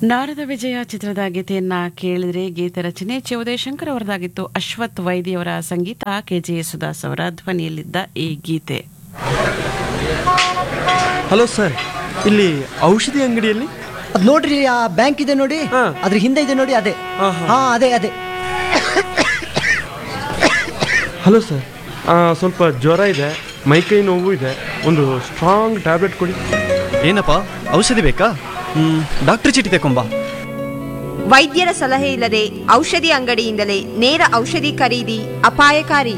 ನಾರದ ವಿಜಯ ಚಿತ್ರದ ಗೀತೆಯನ್ನ ಕೇಳಿದ್ರೆ ಗೀತೆ ರಚನೆ ಚಿ ಉದಯಶಂಕರ್ ಅವರದಾಗಿತ್ತು ಅಶ್ವಥ್ ವೈದ್ಯವರ ಸಂಗೀತ ಕೆಜೆ ಯೇಸುದಾಸ್ ಅವರ ಧ್ವನಿಯಲ್ಲಿದ್ದ ಈ ಗೀತೆ ಹಲೋ ಸರ್ ಇಲ್ಲಿ ಔಷಧಿ ಅಂಗಡಿಯಲ್ಲಿ ಅದ್ ನೋಡ್ರಿ ಆ ಬ್ಯಾಂಕ್ ಇದೆ ನೋಡಿ ಹಾ. ಅದ್ರ ಹಿಂದೆ ಇದೆ ನೋಡಿ ಅದೇ ಹಾ, ಹಾ. ಹಾ ಅದೇ ಅದೇ ಹಲೋ ಸರ್ ಸ್ವಲ್ಪ ಜ್ವರ ಇದೆ ಮೈಕೈ ನೋವು ಇದೆ ಒಂದು ಸ್ಟ್ರಾಂಗ್ ಟ್ಯಾಬ್ಲೆಟ್ ಕೊಡಿ ಏನಪ್ಪ ಔಷಧಿ ಬೇಕಾ ಹ್ಮ್ ಡಾಕ್ಟರ್ ಚೀಟಿ ತಕೊಂಬಾ ವೈದ್ಯರ ಸಲಹೆ ಇಲ್ಲದೆ ಔಷಧಿ ಅಂಗಡಿಯಿಂದಲೇ ನೇರ ಔಷಧಿ ಖರೀದಿ ಅಪಾಯಕಾರಿ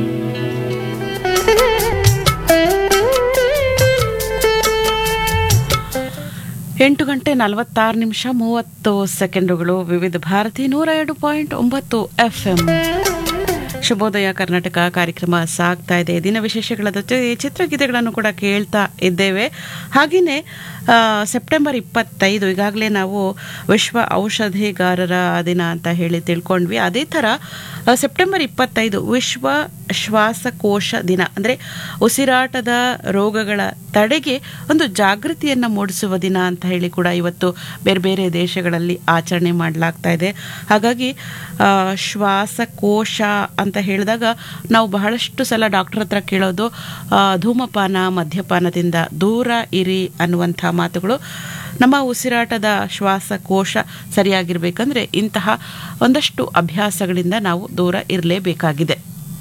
ಎಂಟು ಗಂಟೆ ನಲವತ್ತಾರು ನಿಮಿಷ ಮೂವತ್ತು ಸೆಕೆಂಡುಗಳು ವಿವಿಧ ಭಾರತಿ ನೂರ ಎರಡು ಪಾಯಿಂಟ್ ಒಂಬತ್ತು ಎಫ್ ಎಂ ಶುಭೋದಯ ಕರ್ನಾಟಕ ಕಾರ್ಯಕ್ರಮ ಸಾಗ್ತಾ ಇದೆ ದಿನ ವಿಶೇಷಗಳ ಜೊತೆ ಚಿತ್ರಗೀತೆಗಳನ್ನು ಕೂಡ ಕೇಳ್ತಾ ಇದ್ದೇವೆ ಹಾಗೆಯೇ ಆ, ಸೆಪ್ಟೆಂಬರ್ ಇಪ್ಪತ್ತೈದು ಈಗಾಗಲೇ ನಾವು ವಿಶ್ವ ಔಷಧಿಗಾರರ ದಿನ ಅಂತ ಹೇಳಿ ತಿಳ್ಕೊಂಡ್ವಿ ಅದೇ ಥರ ಆ, ಸೆಪ್ಟೆಂಬರ್ ಇಪ್ಪತ್ತೈದು ವಿಶ್ವ ಶ್ವಾಸಕೋಶ ದಿನ ಅಂದರೆ ಉಸಿರಾಟದ ರೋಗಗಳ ತಡೆಗೆ ಒಂದು ಜಾಗೃತಿಯನ್ನು ಮೂಡಿಸುವ ದಿನ ಅಂತ ಹೇಳಿ ಕೂಡ ಇವತ್ತು ಬೇರೆ ಬೇರೆ ದೇಶಗಳಲ್ಲಿ ಆಚರಣೆ ಮಾಡಲಾಗ್ತಾ ಇದೆ ಹಾಗಾಗಿ ಆ, ಶ್ವಾಸಕೋಶ ಅಂತ ಹೇಳಿದಾಗ ನಾವು ಬಹಳಷ್ಟು ಸಲ ಡಾಕ್ಟರ್ ಹತ್ರ ಕೇಳೋದು ಆ, ಧೂಮಪಾನ ಮದ್ಯಪಾನದಿಂದ ದೂರ ಇರಿ ಅನ್ನುವಂಥ ಮಾತುಗಳು ನಮ್ಮ ಉಸಿರಾಟದ ಶ್ವಾಸಕೋಶ ಸರಿಯಾಗಿರ್ಬೇಕಂದ್ರೆ ಇಂತಹ ಒಂದಷ್ಟು ಅಭ್ಯಾಸಗಳಿಂದ ನಾವು ದೂರ ಇರಲೇಬೇಕಾಗಿದೆ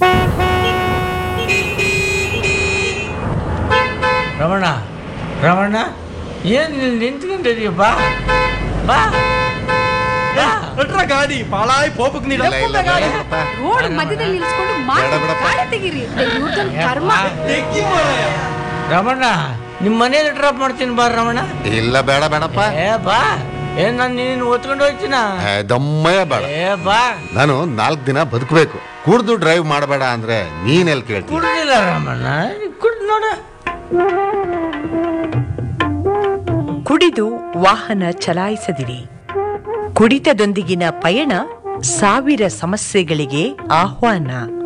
ರಮಣ ರಮಣ ಏನು ಇಲ್ಲಿ ನಿಂತ್ಕೊಂಡಿದೀಯ ಬಾ ಬಾ ಬಾ. ಗಾಡಿ ಪಾಳಾಯ್ ಪೋಪಕ್ ನೀಡ ಇಲ್ಲ ಇಲ್ಲ ಬೇಡಪ್ಪ. ರೋಡ್ ಮಧ್ಯದಲ್ಲಿ ನಿಲ್ಸ್ಕೊಂಡು ಮಾತು ಬೇಡ ಬಿಡಪ್ಪ. ಗಾಳಿ ತೆಗೀರಿ ಇವ್ರ್ದೊಂದ್ ಕರ್ಮ ರಮಣ ನಿಮ್ಮ ಮನೇಲಿ ಡ್ರಾಪ್ ಮಾಡ್ತೀನಿ ಬಾ ರಮಣ ಇಲ್ಲ ಬೇಡ ಬೇಡಪ್ಪ ಏ ಬಾ ಏನ್ ನಾನು ನೀನು ಒತ್ಕೊಂಡು ಹೋಗ್ತೀನ ಏ, ದಮ್ಮಯ್ಯ ಬೇಡ ಏ ಬಾ ನಾನು ನಾಲ್ಕು ದಿನ ಬದುಕಬೇಕು ಕುಡ್ದು ಡ್ರೈವ್ ಮಾಡಬೇಡ ಅಂದ್ರೆ ನೀನೆಲ್ ಕೇಳ್ತೀನಿ ಕುಡ್ದಿಲ್ಲ ರಮಣ ಕುಡ್ ನೋಡ ಕುಡಿದು ವಾಹನ ಚಲಾಯಿಸದಿರಿ ಕುಡಿತದೊಂದಿಗಿನ ಪಯಣ ಸಾವಿರ ಸಮಸ್ಯೆಗಳಿಗೆ ಆಹ್ವಾನ